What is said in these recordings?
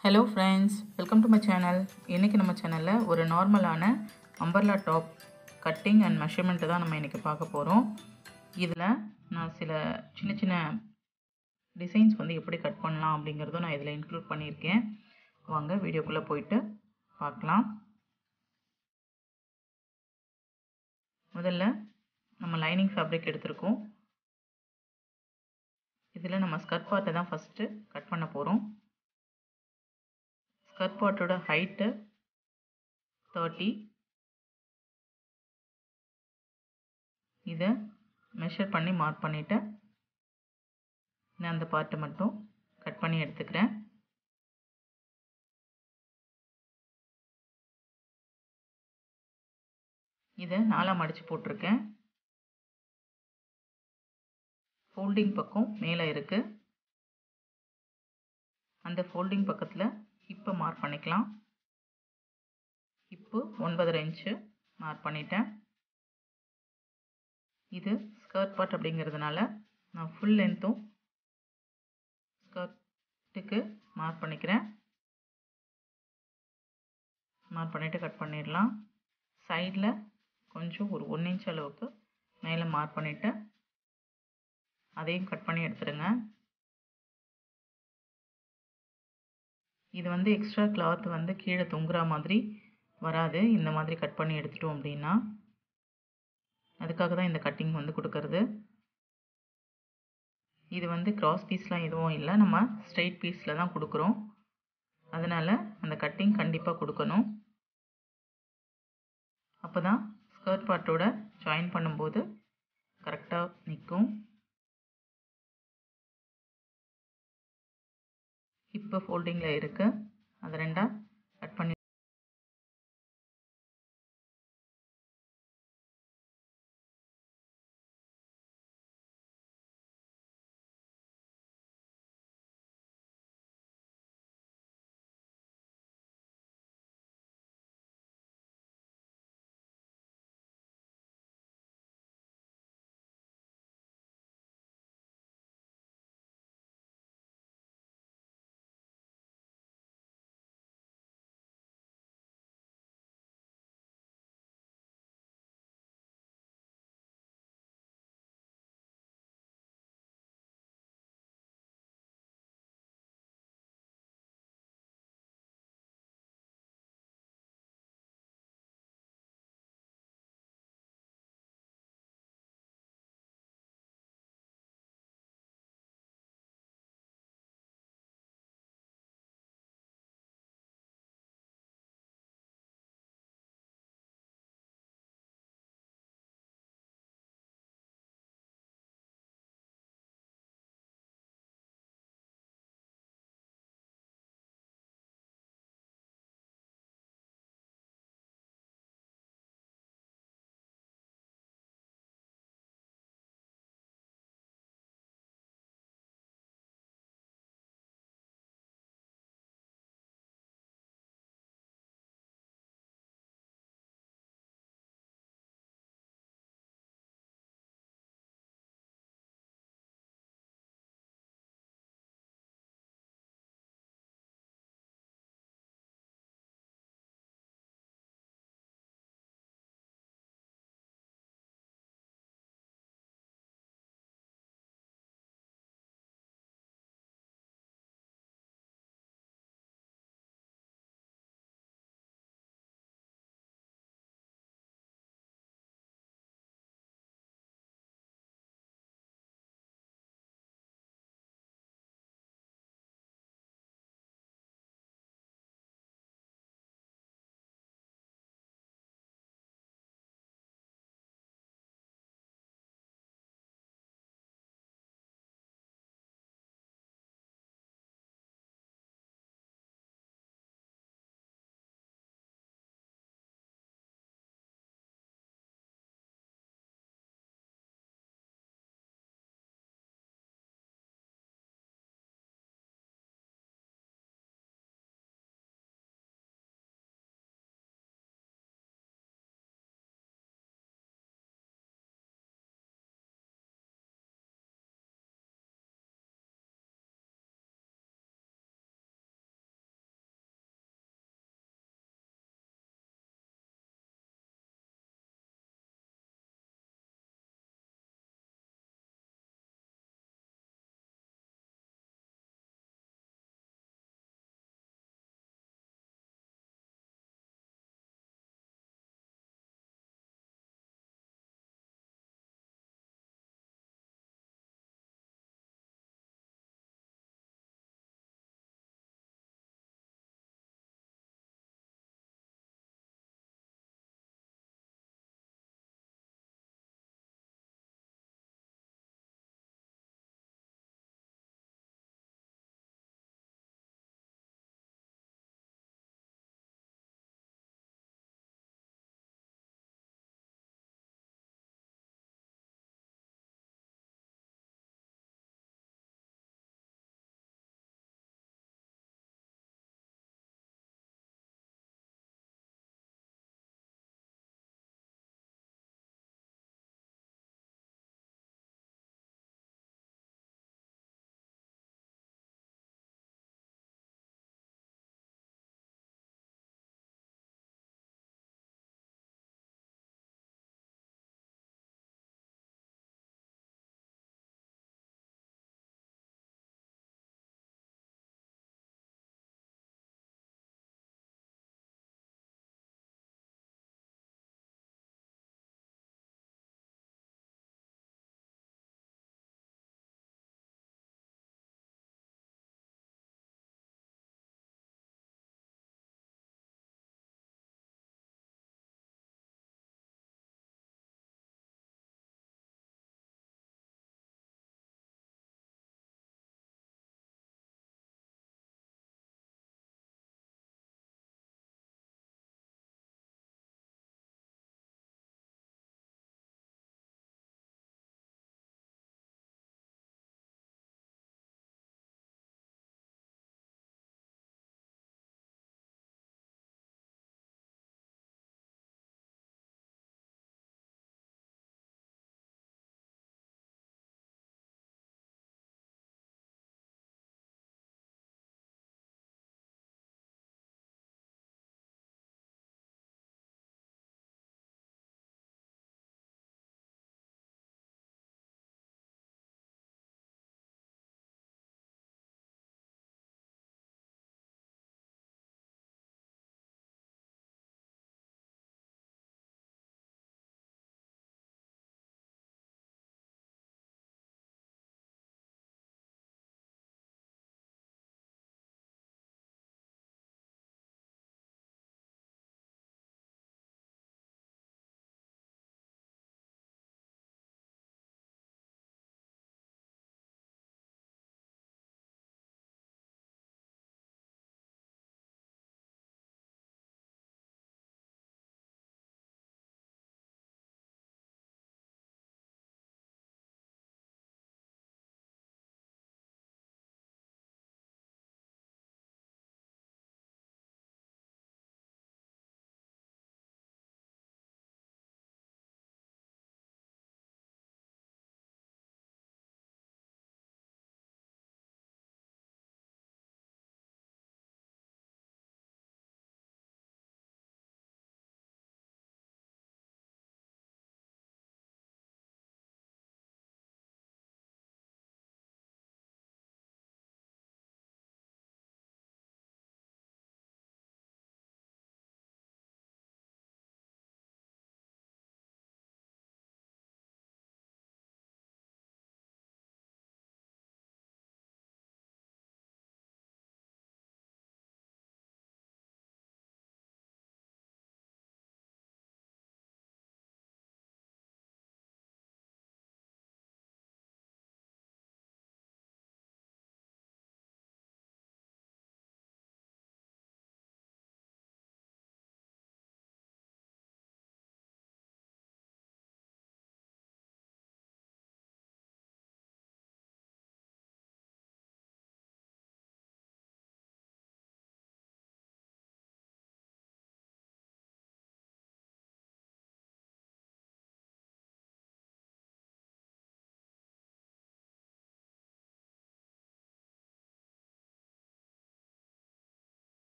hello friends welcome to my channel இன்றைக்கி நம்ம சேனலில் ஒரு நார்மலான umbrella top cutting and measurement தான் நம்ம இன்றைக்கி பார்க்க போகிறோம் இதில் நான் சில சின்ன சின்ன டிசைன்ஸ் வந்து எப்படி கட் பண்ணலாம் அப்படிங்கிறதும் நான் இதில் இன்க்ளூட் பண்ணியிருக்கேன் வாங்க வீடியோக்குள்ளே போயிட்டு பார்க்கலாம் முதல்ல நம்ம லைனிங் ஃபேப்ரிக் எடுத்திருக்கோம் இதில் நம்ம ஸ்கர்ட் பார்ட்டை தான் ஃபஸ்ட்டு கட் பண்ண போகிறோம் ஸ்கர்ட் பார்ட்டோட ஹைட்டு தேர்ட்டி இதை மெஷர் பண்ணி மார்க் பண்ணிவிட்டு நான் அந்த பார்ட்டை மட்டும் கட் பண்ணி எடுத்துக்கிறேன் இதை நாலாக மடித்து போட்டிருக்கேன் ஃபோல்டிங் பக்கம் மேலே இருக்குது அந்த ஃபோல்டிங் பக்கத்தில் இப்போ மார்க் பண்ணிக்கலாம் இப்போ ஒன்பதரை இன்ச்சு மார்க் பண்ணிட்டேன் இது ஸ்கர்ட் பார்ட் அப்படிங்கிறதுனால நான் ஃபுல் லென்த்தும் ஸ்கர்ட்டுக்கு மார்க் பண்ணிக்கிறேன் மார்க் பண்ணிவிட்டு கட் பண்ணிடலாம் சைடில் கொஞ்சம் ஒரு ஒன் இன்ச் அளவுக்கு மேலே மார்க் பண்ணிவிட்டு அதையும் கட் பண்ணி எடுத்துடுங்க இது வந்து எக்ஸ்ட்ரா கிளாத் வந்து கீழே தொங்குற மாதிரி வராது இந்த மாதிரி கட் பண்ணி எடுத்துட்டோம் அப்படின்னா அதுக்காக தான் இந்த கட்டிங் வந்து கொடுக்கறது இது வந்து கிராஸ் பீஸ்லாம் எதுவும் இல்லை நம்ம ஸ்ட்ரெயிட் பீஸில் தான் கொடுக்குறோம் அதனால் அந்த கட்டிங் கண்டிப்பாக கொடுக்கணும் அப்போ தான் ஸ்கர்ட் பார்ட்டோட ஜாயின் பண்ணும்போது கரெக்டாக நிற்கும் இப்போ ஃபோல்டிங்கில் இருக்குது அதை ரெண்டாக கட் பண்ணி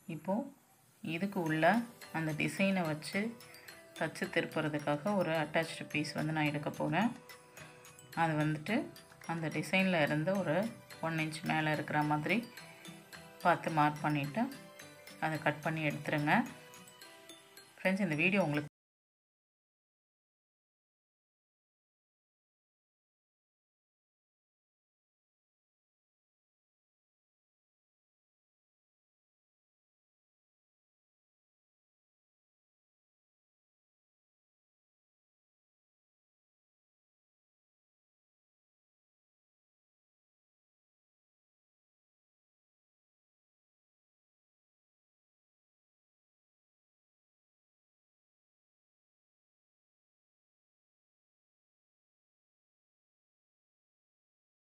இப்போது இதுக்கு உள்ள அந்த டிசைனை வச்சு தச்சு திருப்புறதுக்காக ஒரு அட்டாச்டு பீஸ் வந்து நான் எடுக்க போகிறேன் அது வந்துட்டு அந்த டிசைனில் இருந்து ஒரு ஒன் இன்ச் மேலே இருக்கிற மாதிரி பார்த்து மார்க் பண்ணிவிட்டு அதை கட் பண்ணி எடுத்துருங்க ஃப்ரெண்ட்ஸ் இந்த வீடியோ உங்களுக்கு